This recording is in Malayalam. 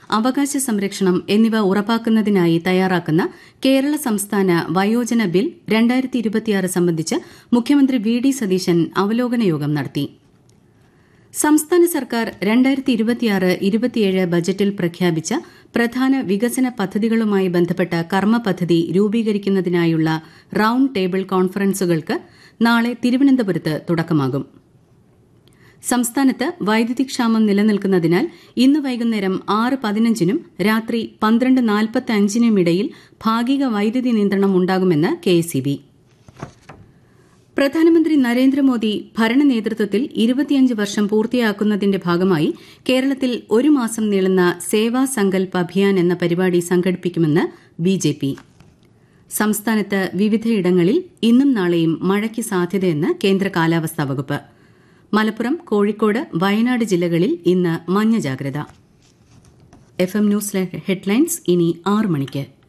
അവകാശ സംരക്ഷണം എന്നിവ ഉറപ്പാക്കുന്നതിനായി തയ്യാറാക്കുന്ന കേരള സംസ്ഥാന വയോജന ബിൽ രണ്ടായിരത്തി ഇരുപത്തിയാറ് സംബന്ധിച്ച് മുഖ്യമന്ത്രി വി ഡി സതീശൻ അവലോകന യോഗം നടത്തി സംസ്ഥാന സർക്കാർ രണ്ടായിരത്തി ഇരുപത്തിയാറ് ഇരുപത്തിയേഴ് ബജറ്റിൽ പ്രഖ്യാപിച്ച പ്രധാന വികസന പദ്ധതികളുമായി ബന്ധപ്പെട്ട കർമ്മ പദ്ധതി രൂപീകരിക്കുന്നതിനായുള്ള റൌണ്ട് ടേബിൾ കോൺഫറൻസുകൾക്ക് നാളെ തിരുവനന്തപുരത്ത് തുടക്കമാകും സംസ്ഥാനത്ത് വൈദ്യുതി ക്ഷാമം നിലനിൽക്കുന്നതിനാൽ ഇന്ന് വൈകുന്നേരം ആറ് പതിനഞ്ചിനും രാത്രി പന്ത്രണ്ട് നാൽപ്പത്തി അഞ്ചിനും ഇടയിൽ ഭാഗിക വൈദ്യുതി നിയന്ത്രണം ഉണ്ടാകുമെന്ന് കെഎസ്ഇബി പ്രധാനമന്ത്രി നരേന്ദ്രമോദി ഭരണ നേതൃത്വത്തിൽ ഇരുപത്തിയഞ്ച് വർഷം പൂർത്തിയാക്കുന്നതിന്റെ ഭാഗമായി കേരളത്തിൽ ഒരു മാസം നീളുന്ന സേവാ സങ്കൽപ് അഭിയാൻ എന്ന പരിപാടി സംഘടിപ്പിക്കുമെന്ന് ബിജെപി സംസ്ഥാനത്ത് വിവിധയിടങ്ങളിൽ ഇന്നും നാളെയും മഴയ്ക്ക് സാധ്യതയെന്ന് കേന്ദ്ര കാലാവസ്ഥാ വകുപ്പ് മലപ്പുറം കോഴിക്കോട് വയനാട് ജില്ലകളിൽ ഇന്ന് മഞ്ഞ ജാഗ്രത എഫ് എം ന്യൂസ് ഹെഡ്ലൈൻസ് ഇനി ആറ് മണിക്ക്